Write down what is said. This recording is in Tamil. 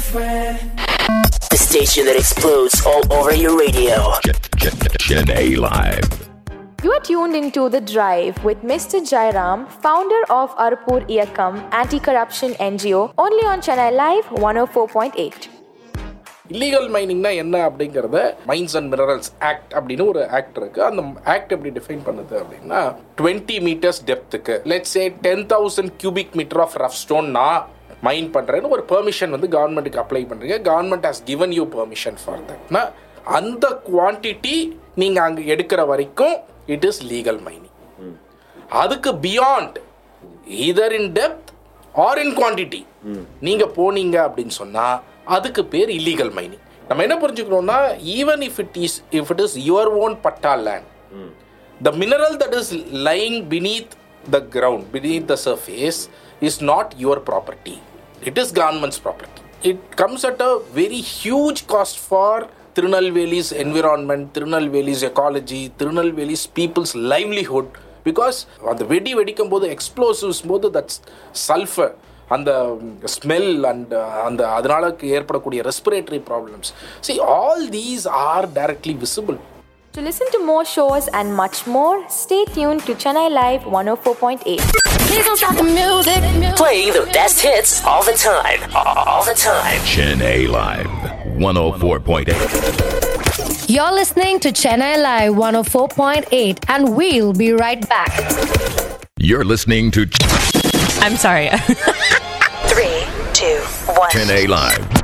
The station that explodes all over your radio. Chennai Live. You are tuned into The Drive with Mr. Jairam, founder of Arpur Iyakam Anti-Corruption NGO, only on Chennai Live 104.8. Illegal மைனிங்னா என்ன அப்படிங்கிறத மைன்ஸ் அண்ட் மினரல்ஸ் ஆக்ட் அப்படின்னு ஒரு ஆக்ட் இருக்கு அந்த ஆக்ட் எப்படி டிஃபைன் பண்ணுது அப்படின்னா டுவெண்ட்டி மீட்டர்ஸ் டெப்த்துக்கு let's a ten thousand cubic metre of rough stone நான் மைன் பண்ணுறேன்னு ஒரு பெர்மிஷன் வந்து கவர்மெண்ட்டுக்கு அப்ளை பண்ணுறீங்க government has given you permission for தட்னா அந்த குவான்டிட்டி நீங்கள் அங்கே எடுக்கிற வரைக்கும் இட் இஸ் லீகல் மைனிங் அதுக்கு beyond either in depth or in quantity நீங்க போனீங்க அப்படின்னு சொன்னா அதுக்கு பேர் இல்லீகல் மைனிங் நம்ம என்ன புரிஞ்சுக்கணும்னா even if it is if it is your own patta land the mineral that is lying beneath the ground, beneath the surface, is not your property. It is government's property. It comes at a very huge cost for Tirunelveli's environment, Tirunelveli's ecology, Tirunelveli's people's livelihood. Because அந்த வெடி வெடிக்கும் போது எக்ஸ்ப்ளோசிவ்ஸ் போது தட்ஸ் சல்ஃபர் அந்த ஸ்மெல் அண்ட் அந்த அதனால ஏற்படக்கூடிய respiratory problems see all these are directly visible To listen to more shows and much more, stay tuned to Chennai Live 104.8. Please don't stop the music. Playing the best hits all the time. All the time. Chennai Live. 104.8. You're listening to Chennai Live 104.8, and we'll be right back. You're listening to I'm sorry. Three, two, one. Chennai Live.